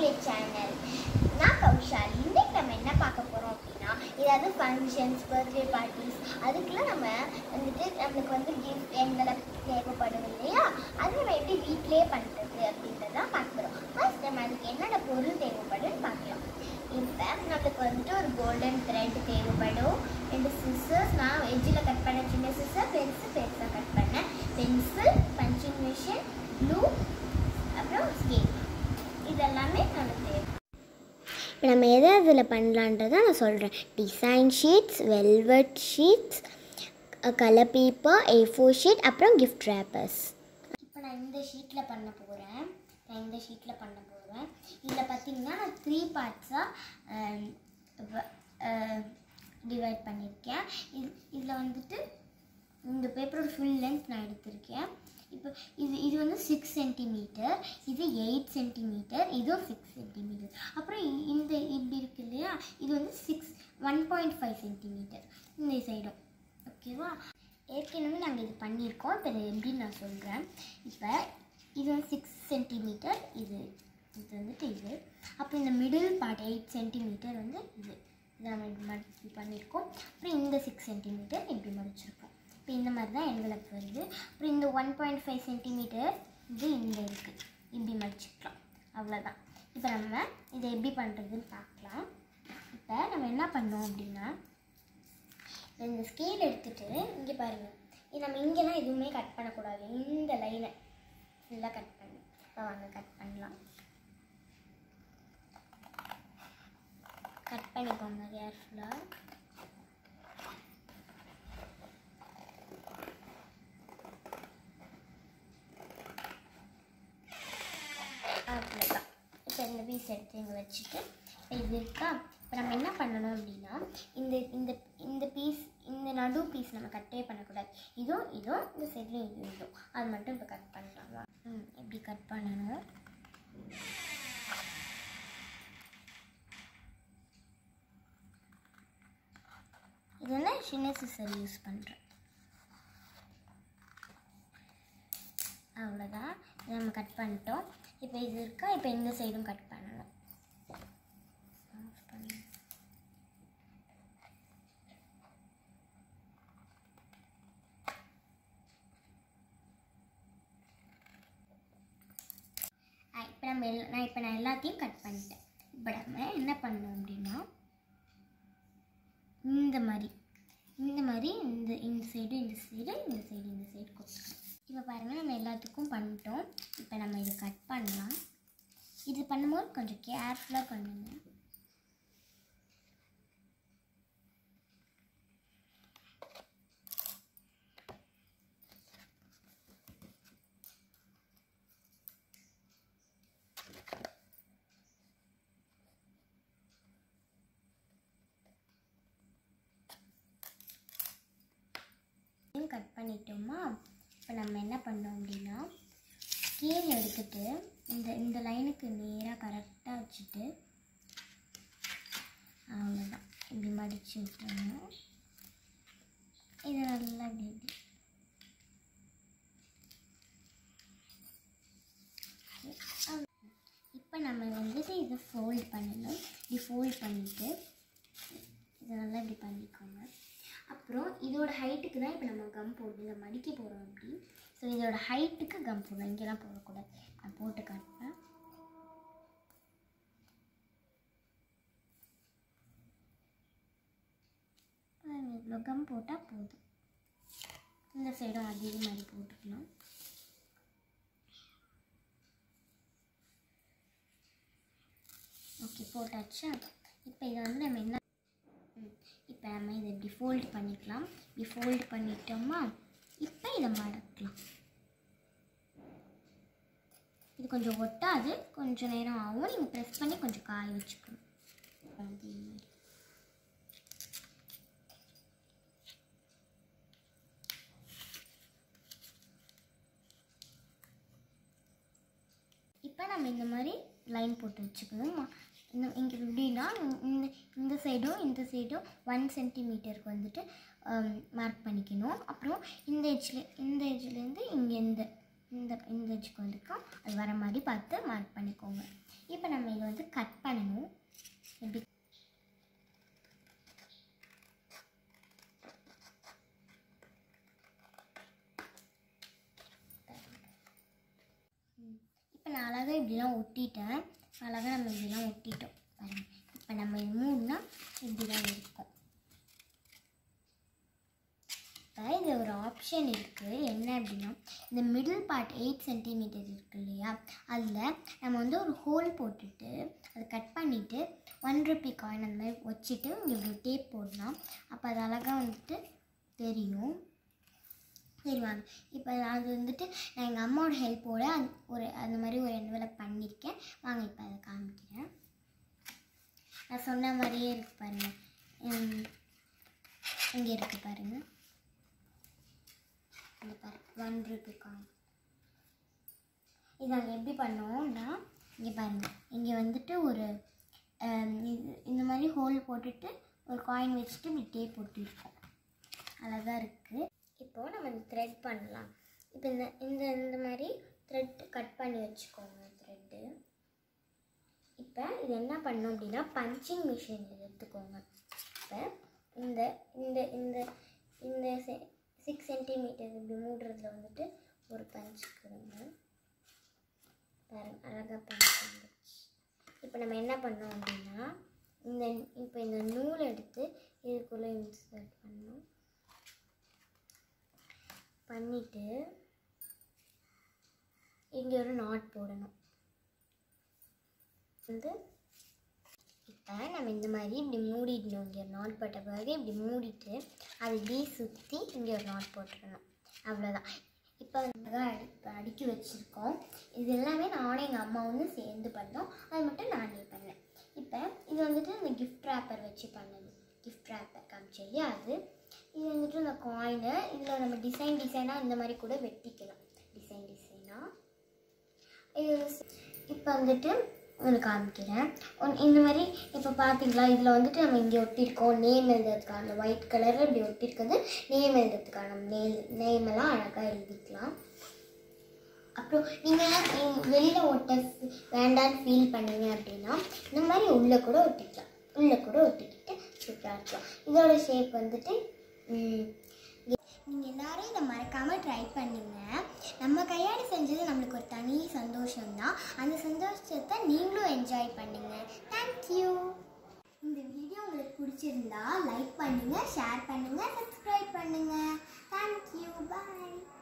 Play channel நான் கௌஷால் இன்னைக்கு நம்ம என்ன பார்க்க போகிறோம் அப்படின்னா ஏதாவது ஃபங்க்ஷன்ஸ் பர்த்டே பார்ட்டிஸ் அதுக்கெல்லாம் நம்ம வந்துட்டு நம்மளுக்கு வந்து கிஃப்ட் எங்களுக்கு தேவைப்படும் இல்லையா அது நம்ம எப்படி வீட்டிலே பண்ணுறது அப்படின்றத தான் பார்க்க போகிறோம் ஃபர்ஸ்ட் நம்ம அதுக்கு என்னென்ன பொருள் தேவைப்படும்னு பார்க்கலாம் இப்போ நம்மளுக்கு வந்துட்டு ஒரு கோல்டன் த்ரெட் தேவைப்படும் ரெண்டு சிசர்ஸ் நான் எஜ்ஜில் கட் பண்ண சின்ன சிசர் பெருசு பெருசாக கட் பண்ணேன் பென்சில் பஞ்சிங் மிஷின் ப்ளூ அப்புறம் ஸ்கேல் இதெல்லாமே நமக்கு தேவை இப்போ நம்ம எதை அதில் பண்ணலான்றதை நான் சொல்கிறேன் design sheets velvet sheets colour paper A four sheet அப்புறம் கிஃப்ட் ரேப்பர்ஸ் இப்போ நான் இந்த ஷீட்டில் பண்ண போகிறேன் நான் இந்த ஷீட்டில் பண்ண போகிறேன் இதில் பார்த்தீங்கன்னா நான் த்ரீ பார்ட்ஸாக டிவைட் பண்ணியிருக்கேன் இது இதில் வந்துட்டு இந்த பேப்பரோட ஃபுல் லென்த் நான் எடுத்திருக்கேன் இப்போ இது இது வந்து சிக்ஸ் சென்டிமீட்டர் இது எயிட் சென்டிமீட்டர் இதுவும் சிக்ஸ் சென்டிமீட்டர் அப்புறம் இ- இந்த இப்படி இருக்கு இல்லையா இது வந்து six one point five centimetre இந்த சைடும் ஓகேவா ஏற்கனவே நாங்கள் இது பண்ணியிருக்கோம் இப்போ இது எப்படின்னு நான் சொல்கிறேன் இப்போ இது வந்து சிக்ஸ் சென்டிமீட்டர் இது இது வந்துட்டு இது அப்புறம் இந்த மிடில் பார்ட் எயிட் சென்டிமீட்டர் வந்து இது இதை நம்ம இப்படி மடிச்சு பண்ணியிருக்கோம் அப்புறம் இந்த சிக்ஸ் சென்டிமீட்டர் இப்படி மடிச்சிருக்கோம் இப்போ இந்த மாதிரி தான் என்வலப் வருது அப்புறம் இந்த ஒன் பாயிண்ட் ஃபைவ் சென்டிமீட்டர் இது இந்த இருக்குது இப்படி மடிச்சுக்கலாம் அவ்வளோதான் இப்போ நம்ம இதை எப்படி பண்ணுறதுன்னு பார்க்கலாம் இப்போ நம்ம என்ன பண்ணோம் அப்படின்னா இப்போ இந்த ஸ்கேல் எடுத்துட்டு இங்கே பாருங்கள் இது நம்ம இங்கெல்லாம் எதுவுமே கட் பண்ணக்கூடாது இந்த லைனை ஃபுல்லாக கட் பண்ணி இப்போ வாங்க கட் பண்ணலாம் கட் பண்ணிக்கோங்க கேர்ஃபுல்லாக அவ்வளோதான் இப்போ இந்த பீஸ் எடுத்து இங்கே வச்சுட்டு இப்போ இது இருக்கா இப்போ நம்ம என்ன பண்ணணும் அப்படின்னா இந்த இந்த இந்த பீஸ் இந்த நடு பீஸ் நம்ம கட்டே பண்ணக்கூடாது இதுவும் இதுவும் இந்த சைட்லேயும் இது இதுவும் அது மட்டும் இப்போ கட் பண்ணலாமா ம் எப்படி கட் பண்ணணும் இது வந்து சின்ன சிசர் யூஸ் பண்ணுறேன் அவ்வளோதான் இதை நம்ம கட் பண்ணிட்டோம் இப்போ இது இருக்கா இப்போ இந்த சைடும் கட் பண்ணணும் Off பண்ணு. ஆ, இப்போ நம்ம எல்லா நான் இப்போ நான் எல்லாத்தையும் கட் பண்ணிட்டேன் இப்போ நம்ம என்ன பண்ணோம் அப்படின்னா இந்த மாதிரி இந்த மாதிரி இந்த இந்த சைடு இந்த சைடு இந்த சைடு இந்த சைடு கொடுத்துக்கலாம் இப்போ பாருங்கள் நம்ம எல்லாத்துக்கும் பண்ணிட்டோம் இப்போ நம்ம இதை கட் பண்ணலாம் இது பண்ணும்போது கொஞ்சம் கேர்ஃபுல்லாக பண்ணுங்க கட் பண்ணிட்டோமா இப்போ நம்ம என்ன பண்ணோம் அப்படின்னா ஸ்கேல் எடுத்துட்டு இந்த இந்த லைனுக்கு நேராக கரெக்டாக வச்சுட்டு அவ்வளோதான் இப்படி மடித்து விட்டுறணும் இது நல்லா இப்படி இப்படி இப்போ நம்ம வந்துட்டு இதை ஃபோல்ட் பண்ணணும் இப்படி ஃபோல்ட் பண்ணிவிட்டு இதை நல்லா இப்படி பண்ணிக்கோங்க அப்புறம் இதோட ஹைட்டுக்கு தான் இப்போ நம்ம கம் போடணும் இதை மடிக்க போகிறோம் அப்படி ஸோ இதோட ஹைட்டுக்கு கம் போடணும் இங்கெல்லாம் போடக்கூடாது நான் போட்டு காட்டுறேன் பாருங்க, இவ்வளோ கம் போட்டால் போதும் இந்த சைடும் அதே மாதிரி போட்டுக்கலாம் ஓகே போட்டாச்சா இப்போ இதை வந்து நம்ம என்ன இப்போ நம்ம இதை இப்படி ஃபோல்ட் பண்ணிக்கலாம் இப்படி ஃபோல்ட் பண்ணிட்டோமா இப்போ இதை மடக்கலாம் இது கொஞ்சம் ஒட்டாது கொஞ்சம் நேரம் ஆகும் நீங்கள் ப்ரெஸ் பண்ணி கொஞ்சம் காய வச்சுக்கணும் அதே மாதிரி இப்போ நம்ம இந்த மாதிரி லைன் போட்டு வச்சுக்கணும் இந்த இங்கே எப்படின்னா இந்த இந்த சைடும் இந்த சைடும் ஒன் சென்டிமீட்டருக்கு வந்துட்டு மார்க் பண்ணிக்கணும் அப்புறம் இந்த எட்ஜில் இந்த எட்ஜ்லேருந்து இங்கே இந்த இந்த இந்த இன்ச்சுக்கு வந்திருக்கோம் அது வர மாதிரி பார்த்து மார்க் பண்ணிக்கோங்க இப்போ நம்ம இதை வந்து கட் பண்ணணும் எப்படி இப்போ நான் அழகாக இப்படிலாம் ஒட்டிட்டேன் அழகாக நம்ம இப்படிலாம் ஒட்டிட்டோம் பாருங்க இப்போ நம்ம இது மூணுனா இப்படி தான் இருக்கும் இப்போ இதில் ஒரு ஆப்ஷன் இருக்குது என்ன அப்படின்னா இந்த மிடில் பார்ட் எயிட் சென்டிமீட்டர் இருக்கு இல்லையா அதில் நம்ம வந்து ஒரு ஹோல் போட்டுட்டு அதை கட் பண்ணிவிட்டு ஒன் ருபி காயின் அந்த மாதிரி வச்சுட்டு இங்கே இப்படி டேப் போடலாம் அப்போ அது அழகாக வந்துட்டு தெரியும் சரி வாங்க இப்போ அது வந்துட்டு நான் எங்கள் அம்மாவோட ஹெல்ப்போட ஒரு அந்த மாதிரி ஒரு என்வலப் பண்ணியிருக்கேன் வாங்க இப்போ அதை காமிக்கிறேன் நான் சொன்ன மாதிரியே இருக்கு பாருங்க இங்கே இருக்கு பாருங்க இந்த பாருங்க ஒன் ருபி காயின் இது நாங்கள் எப்படி பண்ணோம்னா இங்கே பாருங்க இங்கே வந்துட்டு ஒரு ஹம், இது இந்த மாதிரி ஹோல் போட்டுட்டு ஒரு காயின் வச்சுட்டு இப்படி டேப் போட்டுருக்கோம் அழகாக இருக்குது இப்போது நம்ம இந்த த்ரெட் பண்ணலாம் இப்போ இந்த இந்த இந்த மாதிரி த்ரெட் கட் பண்ணி வச்சுக்கோங்க த்ரெட்டு இப்போ இது என்ன பண்ணோம் அப்படின்னா பஞ்சிங் மிஷின் எடுத்துக்கோங்க இப்போ இந்த இந்த இந்த இந்த சிக்ஸ் சென்டிமீட்டர் இப்படி மூடுறதுல வந்துட்டு ஒரு பஞ்ச் கொடுங்க பாருங்க அழகாக பஞ்ச் வந்துச்சு இப்போ நம்ம என்ன பண்ணோம் அப்படின்னா இந்த இப்போ இந்த நூல் எடுத்து இதுக்குள்ளே இன்சர்ட் பண்ணோம் பண்ணிட்டு இங்கே ஒரு நாட் போடணும் வந்து இப்போ நம்ம இந்த மாதிரி இப்படி மூடிடணும் இங்கே ஒரு நாட் போட்ட பிறகு இப்படி மூடிட்டு அது இப்படி சுற்றி இங்கே ஒரு நாட் போட்டுடணும் அவ்வளோதான் இப்போ வந்து அடி இப்போ அடுக்கி வச்சுருக்கோம் இது எல்லாமே நானும் எங்கள் அம்மாவும் சேர்ந்து பண்ணோம் அது மட்டும் நானே பண்ணேன் இப்போ இது வந்துட்டு இந்த கிஃப்ட் ரேப்பர் வச்சு பண்ணது கிஃப்ட் ரேப்பர் காமிச்சு இல்லையா அது இது வந்துட்டு இந்த காயினு இதில் நம்ம டிசைன் டிசைனாக இந்த மாதிரி கூட வெட்டிக்கலாம் டிசைன் டிசைனாக இது இப்போ வந்துட்டு உங்களுக்கு காமிக்கிறேன் ஒன் இந்த மாதிரி இப்போ பார்த்தீங்களா இதில் வந்துட்டு நம்ம இங்கே ஒட்டியிருக்கோம் நேம் எழுதுறதுக்கான அந்த ஒயிட் கலரில் இப்படி ஒட்டியிருக்கிறது நேம் எழுதுறதுக்கான நேம் நேம் எல்லாம் அழகாக எழுதிக்கலாம் அப்புறம் நீங்கள் வெளியில் ஒட்ட வேண்டான்னு ஃபீல் பண்ணீங்க அப்படின்னா இந்த மாதிரி உள்ளே கூட ஒட்டிக்கலாம் உள்ளே கூட ஒட்டிக்கிட்டு சூப்பராக இருக்கலாம் இதோட ஷேப் வந்துட்டு நீங்கள் எல்லாரும் இதை மறக்காமல் ட்ரை பண்ணுங்க நம்ம கையாடி செஞ்சது நம்மளுக்கு ஒரு தனி சந்தோஷம்தான் அந்த சந்தோஷத்தை நீங்களும் என்ஜாய் பண்ணுங்க தேங்க்யூ இந்த வீடியோ உங்களுக்கு பிடிச்சிருந்தா லைக் பண்ணுங்க ஷேர் பண்ணுங்க சப்ஸ்கிரைப் பண்ணுங்க தேங்க்யூ பாய்